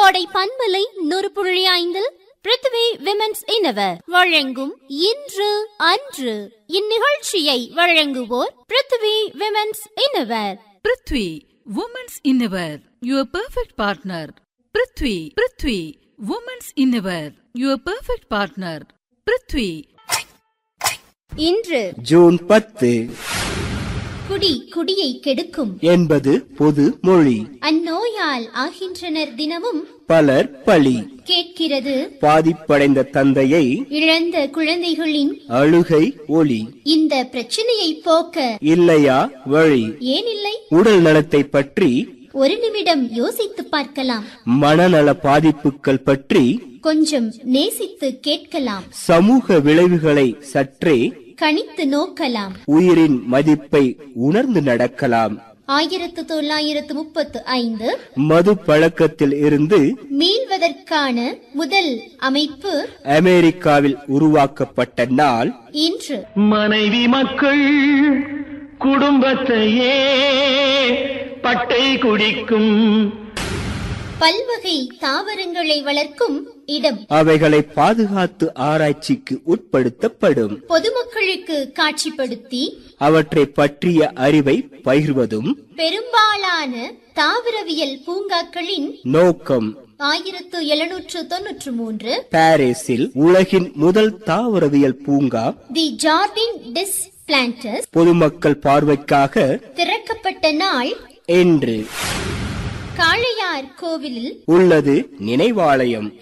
கோடை பண்பலை நூறு புள்ளி ஐந்தில் பிருத்வி விமென்ஸ் இனவர் வழங்கும் இன்று அன்று இந்நிகழ்ச்சியை வழங்குவோர் Prithvi women's innerwear Prithvi women's innerwear your perfect partner Prithvi Prithvi women's innerwear your perfect partner Prithvi இன்று ஜூன் பத்து குடி குடியை கெடுக்கும் என்பது பொது மொழி அந்நோயால் ஆகின்றனர் தினமும் பலர் பழி கேட்கிறது பாதிப்படைந்த தந்தையை இழந்த குழந்தைகளின் அழுகை ஒளி இந்த பிரச்சனையை போக்க இல்லையா வழி ஏனில்லை உடல் நலத்தை பற்றி ஒரு நிமிடம் யோசித்து பார்க்கலாம் மனநல பாதிப்புகள் பற்றி கொஞ்சம் நேசித்து கேட்கலாம் சமூக விளைவுகளை சற்றே கணித்து நோக்கலாம் உயிரின் மதிப்பை உணர்ந்து நடக்கலாம் ஆயிரத்து தொள்ளாயிரத்து முப்பத்து ஐந்து மது பழக்கத்தில் இருந்து மீள்வதற்கான முதல் அமைப்பு அமெரிக்காவில் உருவாக்கப்பட்ட நாள் இன்று மனைவி மக்கள் குடும்பத்தையே பட்டை குடிக்கும் பல்வகை தாவரங்களை வளர்க்கும் இடம் அவைகளை பாதுகாத்து ஆராய்ச்சிக்கு உட்படுத்தப்படும் பொதுமக்களுக்கு காட்சிப்படுத்தி அவற்றை பற்றிய அறிவை பகிர்வதும் பெரும்பாலான தாவரவியல் பூங்காக்களின் நோக்கம் ஆயிரத்து எழுநூற்று தொன்னூற்று மூன்று பாரிஸில் உலகின் முதல் தாவரவியல் பூங்கா தி ஜார்டின் டிஸ் பிளான்டஸ் பொதுமக்கள் பார்வைக்காக திறக்கப்பட்ட நாள் என்று காளையார் கோவிலில் உள்ளது நினைவாலயம்